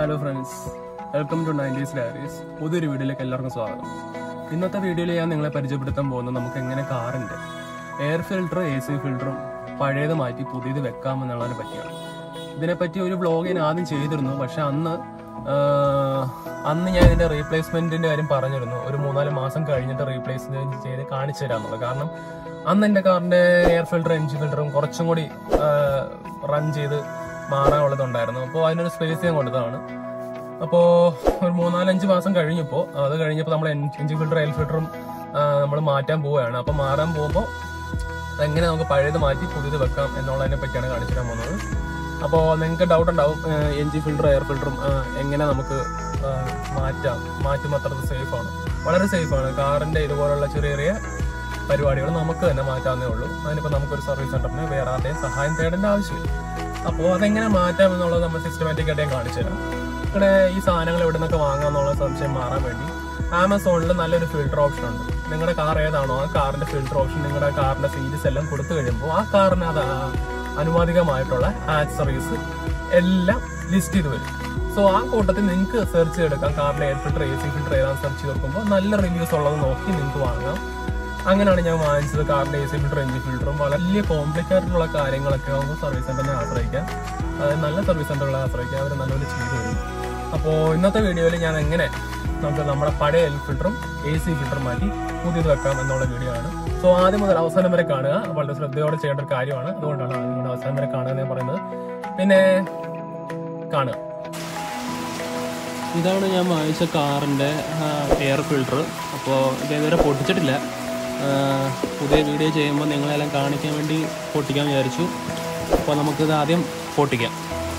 hello friends welcome to nineties diaries പുതിയൊരു വീഡിയോയിലേക്ക് എല്ലാവർക്കും സ്വാഗതം ഇന്നത്തെ വീഡിയോയിൽ ഞാൻ നിങ്ങളെ പരിചയപ്പെടുത്താൻ പോകുന്നത് നമുക്ക് എങ്ങനെ കാറിൻ്റെ എയർ ഫിൽറ്ററും എ സി ഫിൽറ്ററും പഴയത് മാറ്റി പുതിയത് വെക്കാം എന്നുള്ളതിനെ പറ്റിയാണ് ഇതിനെപ്പറ്റി ഒരു വ്ളോഗ് ഞാൻ ആദ്യം ചെയ്തിരുന്നു പക്ഷെ അന്ന് ആഹ്, അന്ന് ഞാൻ ഇതിന്റെ റീപ്ലേസ്മെന്റിന്റെ കാര്യം പറഞ്ഞിരുന്നു ഒരു മൂന്നാല് മാസം കഴിഞ്ഞിട്ട് റീപ്ലേസ്മെന്റ് ചെയ്ത് കാണിച്ചു തരാമെന്നുള്ളത് കാരണം അന്ന് എൻ്റെ കാറിന്റെ എയർ ഫിൽറ്റർ എൻജിൻ ഫിൽറ്ററും കുറച്ചും കൂടി റൺ ചെയ്ത് മാറാനുള്ളതുണ്ടായിരുന്നു അപ്പോൾ അതിനൊരു സ്പേസ് ഞാൻ കൊടുത്തതാണ് അപ്പോൾ ഒരു മൂന്നാലഞ്ച് മാസം കഴിഞ്ഞപ്പോൾ അത് കഴിഞ്ഞപ്പോൾ നമ്മൾ എൻജിൻ ഫിൽറ്റർ എയർ ഫിൽറ്ററും നമ്മൾ മാറ്റാൻ പോവുകയാണ് അപ്പോൾ മാറാൻ പോകുമ്പോൾ എങ്ങനെ നമുക്ക് പഴയത് മാറ്റി പുതിയത് വെക്കാം എന്നുള്ളതിനെ പറ്റിയാണ് കാണിച്ചു തരാൻ പോകുന്നത് അപ്പോൾ നിങ്ങൾക്ക് ഡൗട്ട് ഉണ്ടാവും എൻജിൻ ഫിൽറ്റർ എയർ ഫിൽറ്ററും എങ്ങനെ നമുക്ക് ആ, മാറ്റാം മാറ്റുമ്പോൾ അത്ര സേഫ് ആണ് വളരെ സേഫ് ആണ് കാറിന്റെ ഇതുപോലുള്ള ചെറിയ ചെറിയ പരിപാടികൾ നമുക്ക് തന്നെ മാറ്റാവുന്നേ ഉള്ളൂ അതിനിപ്പോൾ നമുക്കൊരു സർവീസ് സെന്ററിന് വേറെ ആരുടെയും സഹായം തേടേണ്ട ആവശ്യമില്ല അപ്പോൾ അതെങ്ങനെ മാറ്റാം എന്നുള്ളത് നമ്മൾ സിസ്റ്റമാറ്റിക് ആയിട്ട് ഞാൻ കാണിച്ചു തരാം ഇവിടെ ഈ സാധനങ്ങൾ എവിടെ നിന്നൊക്കെ വാങ്ങാന്നുള്ള സംശയം മാറാൻ വേണ്ടി ആമസോണിൽ നല്ലൊരു ഫിൽറ്റർ ഓപ്ഷൻ ഉണ്ട് നിങ്ങളുടെ കാർ ഏതാണോ ആ കാറിന്റെ ഫിൽറ്റർ ഓപ്ഷൻ നിങ്ങളുടെ കാറിന്റെ സീരീസ് എല്ലാം കൊടുത്തു കഴിയുമ്പോൾ ആ കാറിന് അത് ആ- അനുവാദികമായിട്ടുള്ള ആക്സറീസ് എല്ലാം ലിസ്റ്റ് ചെയ്ത് വരും സോ ആ കൂട്ടത്തിൽ നിങ്ങൾക്ക് സെർച്ച് ചെയ്തെടുക്കാം കാറിന്റെ air filter A C filter ഏതാണെന്ന് സെർച്ച് ചെയ്ത് നോക്കുമ്പോൾ നല്ല റിവ്യൂസ് ഉള്ളത് നോക്കി നിങ്ങൾക്ക് വാങ്ങാം അങ്ങനെയാണ് ഞാൻ വാങ്ങിച്ചത് കാറിന്റെ എ സി ഫിൽറ്റർ എഞ്ചിൻ ഫിൽറ്ററും വലിയ കോംപ്ലിക്കേറ്റഡ് ഉള്ള കാര്യങ്ങളൊക്കെ നമുക്ക് സർവീസ് സെന്ററിനെ ആശ്രയിക്കാം അതായത് നല്ല സർവീസ് സെന്ററുകളെ ആശ്രയിക്കാം അവർ നല്ലപോലെ ചെയ്തു തരും അപ്പോൾ ഇന്നത്തെ വീഡിയോയിൽ ഞാൻ എങ്ങനെ നമുക്ക് നമ്മുടെ പഴയ എൽ ഫിൽറ്ററും എ സി ഫിൽറ്ററും മാറ്റി പുതിയത് വെക്കാം എന്നുള്ള വീഡിയോ ആണ് സോ ആദ്യം മുതൽ അവസാനം വരെ കാണുക വളരെ ശ്രദ്ധയോടെ ചെയ്യേണ്ട ഒരു കാര്യമാണ് അതുകൊണ്ടാണ് ആദ്യം മുതൽ അവസാനം വരെ കാണുക എന്ന് ഞാൻ പറയുന്നത് പിന്നെ കാണുക ഇതാണ് ഞാൻ വാങ്ങിച്ച കാറിൻ്റെ എയർ ഫിൽറ്റർ അപ്പോൾ ഇതേവരെ പൊട്ടിച്ചിട്ടില്ല ആ, പുതിയ വീഡിയോ ചെയ്യുമ്പോൾ നിങ്ങളെല്ലാം കാണിക്കാൻ വേണ്ടി പൊട്ടിക്കാൻ വിചാരിച്ചു അപ്പോൾ നമുക്കിത് ആദ്യം പൊട്ടിക്കാം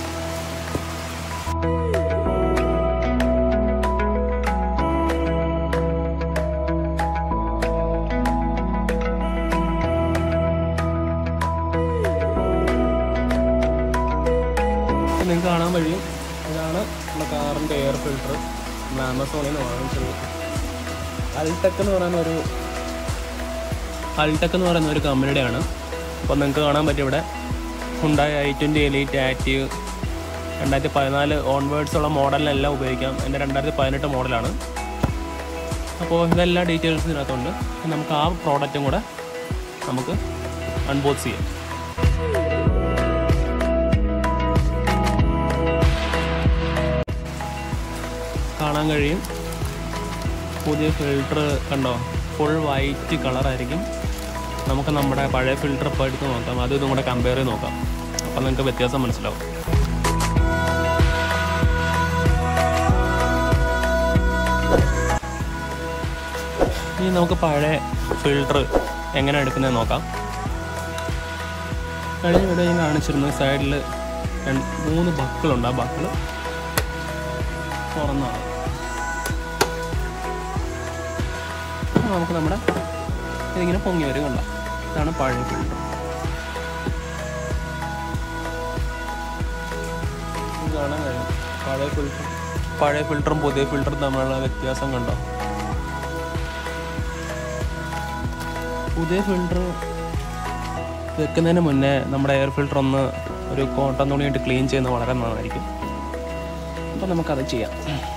നിങ്ങൾക്ക് കാണാൻ കഴിയും ഇതാണ് നമ്മുടെ കാറിൻ്റെ എയർ ഫിൽറ്റർ നമ്മൾ ആമസോണിൽ നിന്ന് വാങ്ങിച്ചത് അൾടെക് എന്ന് പറയുന്ന ഒരു അൾടെക് എന്ന് പറയുന്ന ഒരു കമ്പനിയുടെയാണ് അപ്പോൾ നിങ്ങൾക്ക് കാണാൻ പറ്റും ഇവിടെ Hyundai i twenty elite active രണ്ടായിരത്തി പതിനാല് ഓൺവേർഡ്സ് ഉള്ള മോഡലിനെല്ലാം ഉപയോഗിക്കാം എൻ്റെ രണ്ടായിരത്തി പതിനെട്ട് മോഡലാണ് അപ്പോൾ ഇതെല്ലാം ഡീറ്റെയിൽസ് ഇതിനകത്തുണ്ട് ഇനി നമുക്ക് ആ പ്രോഡക്റ്റും കൂടെ നമുക്ക് അൺബോക്സ് ചെയ്യാം കാണാൻ കഴിയും പുതിയ ഫിൽറ്റർ കണ്ടോ ഫുൾ വൈറ്റ് കളറായിരിക്കും നമുക്ക് നമ്മുടെ പഴയ ഫിൽറ്റർ ഇപ്പോൾ എടുത്ത് നോക്കാം അതും ഇതും കൂടെ കമ്പയർ ചെയ്ത് നോക്കാം അപ്പം നിങ്ങൾക്ക് വ്യത്യാസം മനസ്സിലാവും ഇനി നമുക്ക് പഴയ ഫിൽറ്റർ എങ്ങനെ എടുക്കുന്നത് നോക്കാം കഴിഞ്ഞ വീഡിയോ ഞാൻ കാണിച്ചിരുന്നു സൈഡിൽ മൂന്ന് ബക്കിളുണ്ട് ആ ബക്കിൾ തുറന്നാണ് അപ്പോൾ നമുക്ക് നമ്മുടെ ഇതിങ്ങനെ പൊങ്ങി വരും കണ്ട ഇതാണ് പഴയ ഫിൽറ്റർ ഇത് കാണാൻ കഴിയും പഴയ ഫിൽറ്റർ പഴയ ഫിൽറ്ററും പുതിയ ഫിൽറ്ററും തമ്മിലുള്ള വ്യത്യാസം കണ്ടോ പുതിയ ഫിൽറ്റർ വെക്കുന്നതിന് മുന്നേ നമ്മുടെ എയർ ഫിൽറ്റർ ഒന്ന് ഒരു കോട്ടൺ തുണിയിട്ട് ക്ലീൻ ചെയ്യുന്നത് വളരെ നന്നായിരിക്കും അപ്പോൾ നമുക്കത് ചെയ്യാം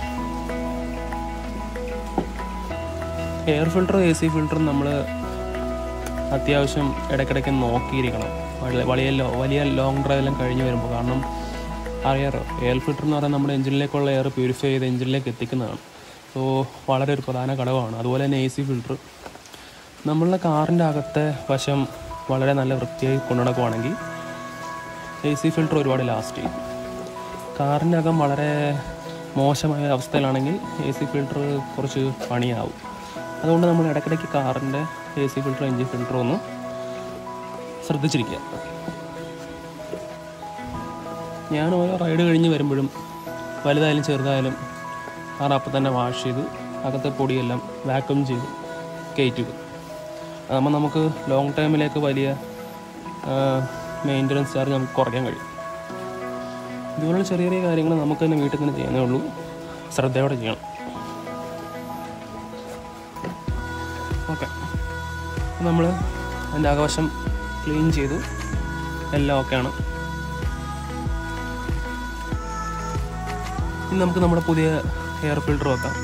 എയർ ഫിൽറ്റർ എ സി ഫിൽറ്ററും നമ്മൾ അത്യാവശ്യം ഇടയ്ക്കിടയ്ക്ക് നോക്കിയിരിക്കണം വലിയ വലിയ ലോ- വലിയ ലോങ് ഡ്രൈവെല്ലാം കഴിഞ്ഞ് വരുമ്പോൾ കാരണം അറിയാറോ എയർ ഫിൽറ്റർ എന്ന് പറയുന്നത് നമ്മുടെ എഞ്ചിനിലേക്കുള്ള എയർ പ്യൂരിഫൈ ചെയ്ത് എഞ്ചിനിലേക്ക് എത്തിക്കുന്നതാണ് സോ വളരെ ഒരു പ്രധാന ഘടകമാണ് അതുപോലെ തന്നെ എ സി ഫിൽറ്റർ നമ്മളുടെ കാറിൻ്റെ അകത്തെ വശം വളരെ നല്ല വൃത്തിയായി കൊണ്ടുനടക്കുവാണെങ്കിൽ എ സി ഫിൽറ്റർ ഒരുപാട് ലാസ്റ്റ് ചെയ്യും കാറിൻ്റെ അകം വളരെ മോശമായ അവസ്ഥയിലാണെങ്കിൽ എ സി ഫിൽറ്റർ കുറച്ച് പണിയാവും അതുകൊണ്ട് നമ്മൾ ഇടയ്ക്കിടയ്ക്ക് കാറിൻ്റെ A C filter engine filter ഒന്ന് ശ്രദ്ധിച്ചിരിക്കുക ഞാൻ ഓരോ റൈഡ് കഴിഞ്ഞ് വരുമ്പോഴും വലുതായാലും ചെറുതായാലും കാർ അപ്പം തന്നെ വാഷ് ചെയ്ത് അകത്തെ പൊടിയെല്ലാം വാക്യൂം ചെയ്ത് കയറ്റി വെക്കും അതാകുമ്പോൾ നമുക്ക് ലോങ് ടൈമിലേക്ക് വലിയ മെയിൻ്റനൻസ് ചാർജ് നമുക്ക് കുറയ്ക്കാൻ കഴിയും ഇതുപോലുള്ള ചെറിയ ചെറിയ കാര്യങ്ങൾ നമുക്ക് തന്നെ വീട്ടിൽ തന്നെ ചെയ്യാനേ ഉള്ളൂ ശ്രദ്ധയോടെ ചെയ്യണം ഓക്കെ നമ്മൾ അതിൻ്റെ ആകവശം ക്ലീൻ ചെയ്തു എല്ലാം ഓക്കെയാണ് ഇനി നമുക്ക് നമ്മുടെ പുതിയ എയർ ഫിൽട്ടർ വെക്കാം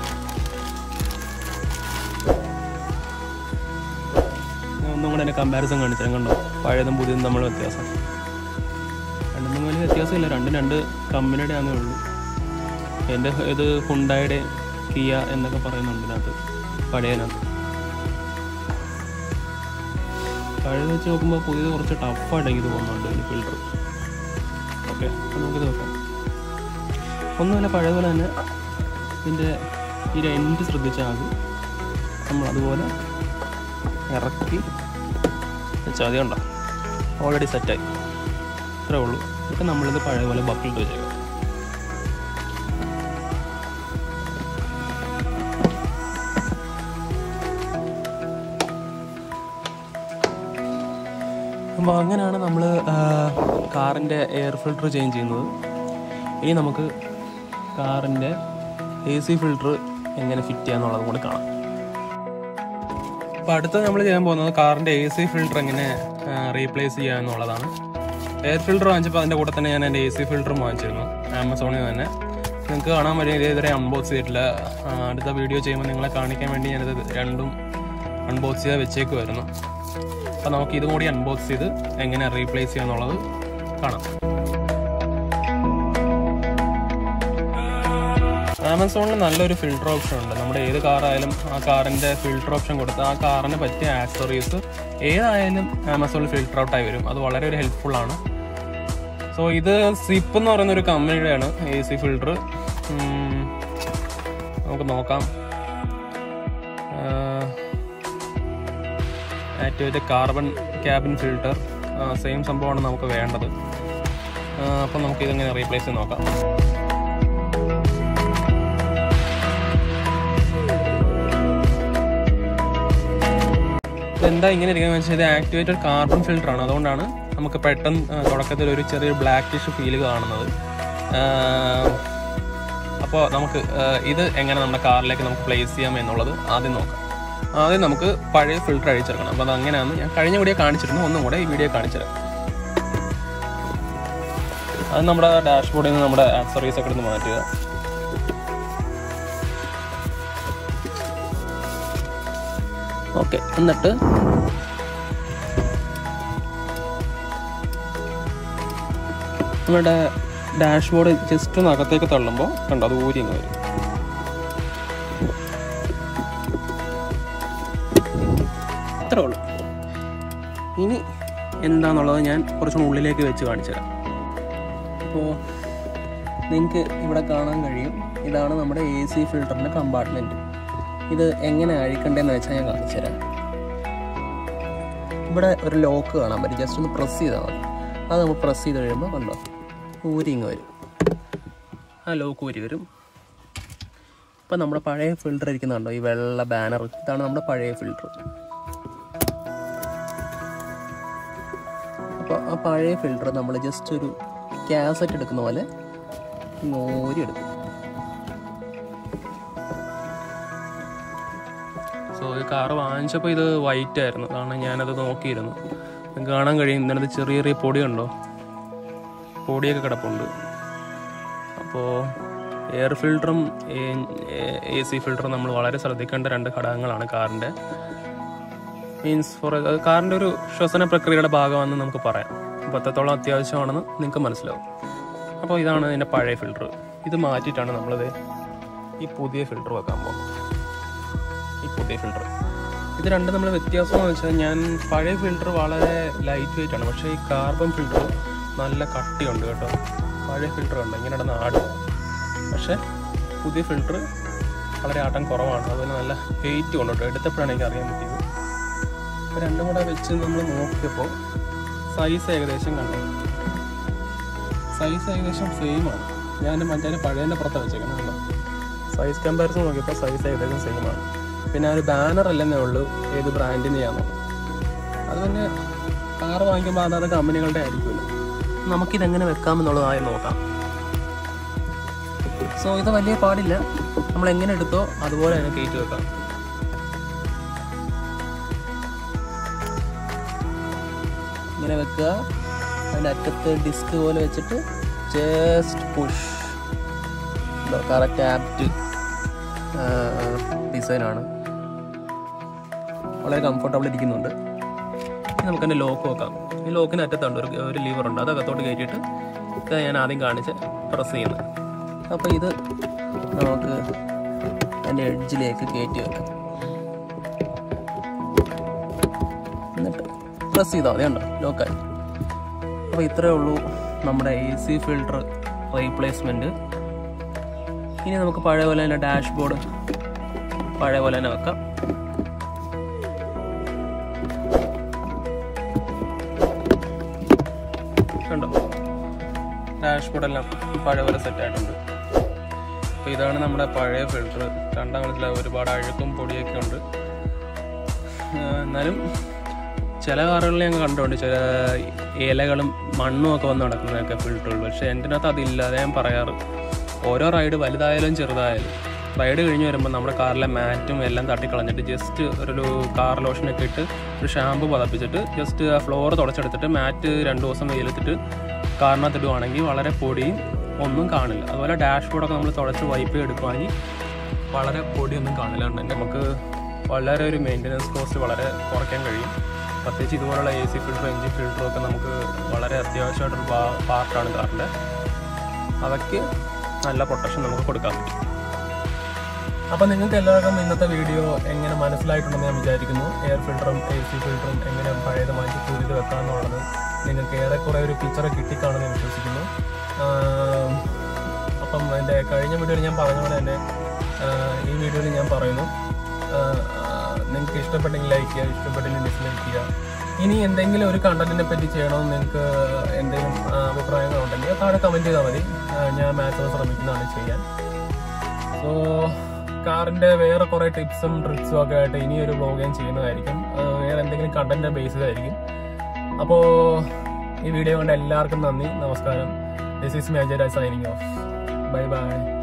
ഞാൻ ഒന്നും കൂടെ എൻ്റെ കമ്പാരിസൺ കാണിച്ചാൽ കണ്ടോ പഴയതും പുതിയതും നമ്മൾ വ്യത്യാസം രണ്ടും വലിയ വ്യത്യാസമില്ല രണ്ടും രണ്ട് കമ്പനിയുടെ ആണേ ഉള്ളൂ എൻ്റെ ഇത് ഹുണ്ടായുടെ കിയ എന്നൊക്കെ പറയുന്നുണ്ട് ഇതിനകത്ത് പഴയതിനകത്ത് പഴയത് വെച്ച് നോക്കുമ്പോൾ പുതിയത് കുറച്ച് ടഫായിട്ട് എനിക്ക് തോന്നുന്നുണ്ട് ഇതിന് ഫിൽട്ടർ ഓക്കെ നമുക്കിത് വെക്കാം ഒന്നുമില്ല പഴയതുപോലെ തന്നെ ഇതിൻ്റെ ഈ എൻഡ് ശ്രദ്ധിച്ചാൽ മതി നമ്മൾ അതുപോലെ ഇറക്കി വെച്ചാൽ മതി കണ്ടോ ഓൾറെഡി സെറ്റായി ഇത്രേ ഉള്ളൂ എന്നിട്ട് നമ്മളിത് പഴയപോലെ ബക്കിലിട്ട് വെച്ചേക്കാം അപ്പോൾ അങ്ങനെയാണ് നമ്മൾ കാറിൻ്റെ എയർ ഫിൽട്ടർ ചേഞ്ച് ചെയ്യുന്നത് ഇനി നമുക്ക് കാറിൻ്റെ എ സി ഫിൽട്ടർ എങ്ങനെ ഫിറ്റ് ചെയ്യാന്നുള്ളതും കൂടി കാണാം അപ്പോൾ അടുത്ത നമ്മൾ ചെയ്യാൻ പോകുന്നത് കാറിൻ്റെ എ സി ഫിൽട്ടർ എങ്ങനെ റീപ്ലേസ് ചെയ്യുക എന്നുള്ളതാണ് എയർ ഫിൽട്ടർ വാങ്ങിച്ചപ്പോൾ അതിൻ്റെ കൂടെ തന്നെ ഞാൻ എൻ്റെ എ സി ഫിൽട്ടറും വാങ്ങിച്ചിരുന്നു ആമസോണിൽ നിന്ന് തന്നെ നിങ്ങൾക്ക് കാണാൻ പറ്റും ഇത് ഇതുവരെ അൺബോക്സ് ചെയ്തിട്ടില്ല ആ, അടുത്ത വീഡിയോ ചെയ്യുമ്പോൾ നിങ്ങളെ കാണിക്കാൻ വേണ്ടി ഞാനിത് രണ്ടും അൺബോക്സ് ചെയ്ത് വെച്ചേക്കുമായിരുന്നു അപ്പോൾ നമുക്ക് ഇതും കൂടി അൺബോക്സ് ചെയ്ത് എങ്ങനെ റീപ്ലേസ് ചെയ്യാന്നുള്ളത് കാണാം ആമസോണിൽ നല്ലൊരു ഫിൽട്ടർ ഓപ്ഷൻ ഉണ്ട് നമ്മുടെ ഏത് കാറായാലും ആ കാറിൻ്റെ ഫിൽട്ടർ ഓപ്ഷൻ കൊടുത്ത് ആ കാറിന് പറ്റിയ ആക്സറീസ് ഏതായാലും ആമസോണിൽ ഫിൽട്ടർ ഔട്ടായി വരും അത് വളരെ ഒരു ഹെൽപ്ഫുൾ ആണ് സോ ഇത് സിപ്പ് എന്ന് പറയുന്ന ഒരു കമ്പനിയുടെയാണ് എ സി ഫിൽട്ടർ നമുക്ക് നോക്കാം activate carbon cabin filter same സംഭവമാണ് നമുക്ക് വേണ്ടത് അപ്പം നമുക്ക് ഇതെങ്ങനെ റീപ്ലേസ് ചെയ്ത് നോക്കാം എന്താ ഇങ്ങനെ ഇരിക്കുന്നത് വെച്ചാൽ ഇത് ആക്ടിവേറ്റഡ് കാർബൺ ഫിൽട്ടർ ആണ് അതുകൊണ്ടാണ് നമുക്ക് പെട്ടെന്ന് ആ, തുടക്കത്തിൽ ഒരു ചെറിയൊരു ബ്ലാക്കിഷ് ഫീൽ കാണുന്നത് അപ്പോൾ നമുക്ക് ആ, ഇത് എങ്ങനെ നമ്മുടെ കാറിലേക്ക് നമുക്ക് പ്ലേസ് ചെയ്യാം എന്നുള്ളത് ആദ്യം നോക്കാം ആദ്യം നമുക്ക് പഴയ ഫിൽട്ടർ അഴിച്ചെടുക്കണം അപ്പോൾ അത് അങ്ങനെയാണ് ഞാൻ കഴിഞ്ഞ വീഡിയോ കാണിച്ചിരുന്നു ഒന്നും കൂടെ ഈ വീഡിയോ കാണിച്ചുതരാം അത് നമ്മുടെ ഡാഷ്ബോർഡിൽ നിന്ന് നമ്മുടെ ആക്സറീസ് ഒക്കെ എടുത്ത് മാറ്റുക ഓക്കെ എന്നിട്ട് നമ്മുടെ ഡാഷ്ബോർഡ് ജസ്റ്റ് ഒന്ന് അകത്തേക്ക് തള്ളുമ്പോൾ കണ്ടോ അത് ഊരി അങ്ങ് വരും ഇത്രേ ഉള്ളൂ ഇനി എന്താണെന്നുള്ളത് ഞാൻ കുറച്ചുകൂടി ഉള്ളിലേക്ക് വെച്ച് കാണിച്ചു തരാം അപ്പോൾ നിങ്ങൾക്ക് ഇവിടെ കാണാൻ കഴിയും ഇതാണ് നമ്മുടെ എ സി ഫിൽറ്ററിൻ്റെ കമ്പാർട്ട്മെൻറ്റ് ഇത് എങ്ങനെ അഴിക്കണ്ടേന്ന് വെച്ചാൽ ഞാൻ കാണിച്ചു തരാം ഇവിടെ ഒരു ലോക്ക് കാണാൻ പറ്റും ജസ്റ്റ് ഒന്ന് പ്രസ് ചെയ്താൽ മതി അത് നമ്മൾ പ്രസ് ചെയ്ത് കഴിയുമ്പോൾ കണ്ടോ ഊരി ഇങ്ങ് വരും ആ ലോക്ക് ഊരി വരും ഇപ്പം നമ്മുടെ പഴയ ഫിൽറ്റർ ഇരിക്കുന്നുണ്ടോ ഈ വെള്ള ബാനർ ഇതാണ് നമ്മുടെ പഴയ ഫിൽറ്റർ അപ്പോൾ ആ പഴയ ഫിൽറ്റർ നമ്മൾ ജസ്റ്റ് ഒരു കാസറ്റ് എടുക്കുന്ന പോലെ ഇങ്ങ് ഊരി എടുക്കും സോ ഈ കാറ് വാങ്ങിച്ചപ്പോൾ ഇത് വൈറ്റ് ആയിരുന്നു കാരണം ഞാനത് നോക്കിയിരുന്നു നിങ്ങൾക്ക് കാണാൻ കഴിയും ഇതിനകത്ത് ചെറിയ ചെറിയ പൊടിയുണ്ടോ പൊടിയൊക്കെ കിടപ്പുണ്ട് അപ്പോൾ എയർ ഫിൽറ്ററും എ സി ഫിൽറ്ററും നമ്മൾ വളരെ ശ്രദ്ധിക്കേണ്ട രണ്ട് ഘടകങ്ങളാണ് കാറിൻ്റെ മീൻസ് ഫോർ കാറിൻ്റെ ഒരു ശ്വസന പ്രക്രിയയുടെ ഭാഗമാണെന്ന് നമുക്ക് പറയാം അപ്പോൾ അത്രത്തോളം അത്യാവശ്യമാണെന്ന് നിങ്ങൾക്ക് മനസ്സിലാവും അപ്പോൾ ഇതാണ് ഇതിൻ്റെ പഴയ ഫിൽറ്റർ ഇത് മാറ്റിയിട്ടാണ് നമ്മളിത് ഈ പുതിയ ഫിൽറ്റർ വെക്കാൻ പോകുന്നത് ഈ പുതിയ ഫിൽറ്റർ ഇത് രണ്ടും നമ്മൾ വ്യത്യാസം എന്ന് വെച്ചാൽ ഞാൻ പഴയ ഫിൽറ്റർ വളരെ ലൈറ്റ് വെയിറ്റ് ആണ് പക്ഷേ ഈ കാർബൺ ഫിൽറ്റർ നല്ല കട്ടിയുണ്ട് കേട്ടോ പഴയ ഫിൽറ്റർ ഉണ്ട് ഇങ്ങനെ നടന്ന് ആടും പക്ഷേ പുതിയ ഫിൽറ്റർ വളരെ ആട്ടം കുറവാണ് അതുപോലെ നല്ല വെയിറ്റ് കൊണ്ട് കേട്ടോ എടുത്തപ്പോഴാണ് എനിക്ക് അറിയാൻ പറ്റിയത് അപ്പോൾ രണ്ടും കൂടെ വെച്ച് നമ്മൾ നോക്കിയപ്പോൾ സൈസ് ഏകദേശം കണ്ടു സൈസ് ഏകദേശം സെയിം ആണ് ഞാൻ മറ്റേ പഴയതിൻ്റെ പുറത്ത് വെച്ചേക്കണം സൈസ് കമ്പാരിസൺ നോക്കിയപ്പോൾ സൈസ് ഏകദേശം സെയിം ആണ് പിന്നെ ആ ഒരു ബാനർ അല്ലെന്നേ ഉള്ളൂ ഏത് ബ്രാൻഡിനെയാണോ അത് പിന്നെ കാർ വാങ്ങിക്കുമ്പോൾ അതാത് കമ്പനികളുടെ ആയിരിക്കുമല്ലോ നമുക്കിതെങ്ങനെ വെക്കാമെന്നുള്ളതായി നോക്കാം സോ ഇത് വലിയ പാടില്ല നമ്മൾ എങ്ങനെ എടുത്തോ അതുപോലെ തന്നെ കയറ്റി വെക്കാം ഇങ്ങനെ വെക്കുക അതിൻ്റെ അറ്റത്ത് ഡിസ്ക് പോലെ വെച്ചിട്ട് ജസ്റ്റ് പുഷ് കണ്ടോ കറക്റ്റ് ആപ്റ്റ് ഡിസൈനാണ് വളരെ കംഫർട്ടബിൾ ഇരിക്കുന്നുണ്ട് ഇനി നമുക്ക് എൻ്റെ ലോക്ക് നോക്കാം ഈ ലോക്കിന് അറ്റത്തുണ്ട് ഒരു ഒരു ലീവർ ഉണ്ട് അത് അകത്തോട്ട് കയറ്റിയിട്ട് ഇത് ഞാൻ ആദ്യം കാണിച്ച് പ്രസ് ചെയ്യുന്നത് അപ്പോൾ ഇത് നമുക്ക് അതിൻ്റെ എഡ്ജിലേക്ക് കയറ്റി വെക്കാം എന്നിട്ട് പ്രസ് ചെയ്താൽ മതി ഉണ്ടോ ലോക്കായി അപ്പോൾ ഇത്രയേ ഉള്ളൂ നമ്മുടെ എ സി ഫിൽട്ടർ റീപ്ലേസ്മെൻറ്റ് ഇനി നമുക്ക് പഴയ പോലെ തന്നെ ഡാഷ്ബോർഡ് പഴയ പോലെ തന്നെ വെക്കാം കണ്ടോ ഡാഷ്ബോർഡ് എല്ലാം പഴയ പോലെ സെറ്റ് ആയിട്ടുണ്ട് അപ്പോൾ ഇതാണ് നമ്മുടെ പഴയ ഫിൽട്ടർ കണ്ടാൽ മനസ്സിലാവും ഒരുപാട് അഴുക്കും പൊടിയൊക്കെ ഉണ്ട് ആ, എന്നാലും ചില കാറുകളിൽ ഞാൻ കണ്ടുണ്ട് ചില ഇലകളും മണ്ണും ഒക്കെ വന്ന് നടക്കുന്നതൊക്കെ ഫിൽട്ടറുകൾ പക്ഷേ എൻ്റെ അകത്ത് അതില്ലാതെ ഞാൻ പറയാറ് ഓരോ റൈഡ് വലുതായാലും ചെറുതായാലും റൈഡ് കഴിഞ്ഞ് വരുമ്പോൾ നമ്മുടെ കാറിലെ മാറ്റും എല്ലാം തട്ടിക്കളഞ്ഞിട്ട് ജസ്റ്റ് ഒരു കാർ ലോഷനൊക്കെ ഇട്ട് ഒരു ഷാമ്പു പതപ്പിച്ചിട്ട് ജസ്റ്റ് ആ ഫ്ലോർ തുടച്ചെടുത്തിട്ട് മാറ്റ് രണ്ട് ദിവസം വെയിലത്തിട്ട് കാറിനകത്ത് ഇടുവാണെങ്കിൽ വളരെ പൊടിയും ഒന്നും കാണില്ല അതുപോലെ ഡാഷ്ബോർഡൊക്കെ നമ്മൾ തുടച്ച് വൈപ്പ് എടുക്കുവാണെങ്കിൽ വളരെ പൊടിയൊന്നും കാണില്ല ഉണ്ടെങ്കിൽ നമുക്ക് വളരെ ഒരു മെയിൻ്റനൻസ് കോസ്റ്റ് വളരെ കുറയ്ക്കാൻ കഴിയും പ്രത്യേകിച്ച് ഇതുപോലുള്ള എ സി ഫിൽറ്റർ എഞ്ചിൻ ഫിൽറ്ററും ഒക്കെ നമുക്ക് വളരെ അത്യാവശ്യമായിട്ടൊരു പാർട്ടാണ് കാറിൻ്റെ അതൊക്കെ നല്ല പ്രൊട്ടക്ഷൻ നമുക്ക് കൊടുക്കാൻ പറ്റും അപ്പം നിങ്ങൾക്ക് എല്ലാവർക്കും ഇന്നത്തെ വീഡിയോ എങ്ങനെ മനസ്സിലായിട്ടുണ്ടെന്ന് ഞാൻ വിചാരിക്കുന്നു എയർ ഫിൽറ്ററും എ സി ഫിൽറ്ററും എങ്ങനെ പഴയത് മാറ്റി പുതിയത് വെക്കാമെന്നുള്ളത് നിങ്ങൾക്ക് ഏറെക്കുറെ ഒരു പിക്ചർ കിട്ടിക്കാണെന്ന് ഞാൻ വിശ്വസിക്കുന്നു ആം, അപ്പം എൻ്റെ കഴിഞ്ഞ വീഡിയോയിൽ ഞാൻ പറഞ്ഞ പോലെ തന്നെ ആ, ഈ വീഡിയോയിൽ ഞാൻ പറയുന്നു ആ, ആ, നിങ്ങൾക്ക് ഇഷ്ടപ്പെട്ടെങ്കിൽ ലൈക്ക് ചെയ്യുക ഇഷ്ടപ്പെട്ടില്ലെങ്കിൽ ഡിസ്ലൈക്ക് ചെയ്യുക ഇനി എന്തെങ്കിലും ഒരു കണ്ടന്റിനെ പറ്റി ചെയ്യണമെന്ന് നിങ്ങൾക്ക് എന്തെങ്കിലും ആ, അഭിപ്രായങ്ങളുണ്ടെങ്കിൽ താഴെ കമൻറ്റ് ചെയ്താൽ മതി ആ, ഞാൻ മാക്സിമം ശ്രമിക്കുന്നതാണ് ചെയ്യാൻ സോ കാറിന്റെ വേറെ കുറെ ടിപ്സും ട്രിക്സും ഒക്കെ ആയിട്ട് ഇനി ഒരു വ്ലോഗ് ഞാൻ ചെയ്യുന്നതായിരിക്കും അത് വേറെ എന്തെങ്കിലും കണ്ടന്റ് ബേസ്ഡ് ആയിരിക്കും അപ്പോൾ ഈ വീഡിയോ കണ്ട എല്ലാവർക്കും നന്ദി നമസ്കാരം this is major signing off bye by